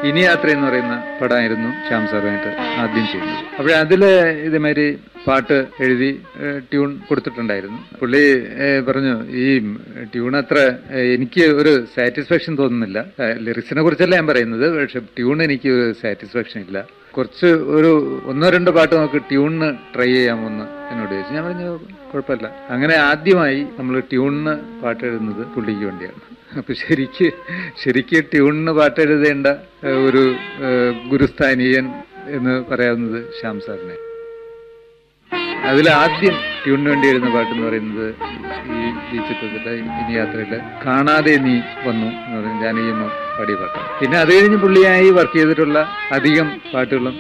ഇനി യാത്ര എന്ന് പറയുന്ന പടമായിരുന്നു ശ്യാം സാറുമായിട്ട് ആദ്യം ചെയ്യുന്നത് അപ്പോൾ അതില് ഇതേമാതിരി പാട്ട് എഴുതി ഏഹ്, ട്യൂൺ കൊടുത്തിട്ടുണ്ടായിരുന്നു പുള്ളി ഏഹ്, പറഞ്ഞു ഈ ട്യൂൺ അത്ര ഏഹ്, എനിക്ക് ഒരു സാറ്റിസ്ഫാക്ഷൻ തോന്നുന്നില്ല ലിറിക്സിനെ കുറിച്ചല്ല ഞാൻ പറയുന്നത് പക്ഷെ ട്യൂൺ എനിക്ക് ഒരു സാറ്റിസ്ഫാക്ഷൻ ഇല്ല കുറച്ച് ഒരു ഒന്നോ രണ്ടോ പാട്ട് നമുക്ക് ട്യൂണിന് ട്രൈ ചെയ്യാമോ എന്ന് എന്നോട് ചോദിച്ചു ഞാൻ പറഞ്ഞു കുഴപ്പമില്ല അങ്ങനെ ആദ്യമായി നമ്മൾ ട്യൂണിന് പാട്ട് എഴുതുന്നത് പുള്ളിക്ക് വേണ്ടിയാണ് അപ്പൊ ശരിക്ക് ശരിക്ക് ട്യൂണിന് പാട്ട് എഴുതേണ്ട ഏഹ്, ഒരു ഏഹ്, ഗുരുസ്ഥാനീയൻ എന്ന് പറയാവുന്നത് ശ്യാം സാറിനെ അതിൽ ആദ്യം ട്യൂണിന് വേണ്ടി എഴുതുന്ന പാട്ട് എന്ന് പറയുന്നത് ഈ ഈ ചിത്രത്തിലെ ഇനി യാത്രയില് കാണാതെ നീ വന്നു എന്ന് പറയുന്നത് ജാനകിയമ്മ പാടിയ പാട്ടാണ് പിന്നെ അത് കഴിഞ്ഞ് പുള്ളിയായി വർക്ക് ചെയ്തിട്ടുള്ള അധികം പാട്ടുകളും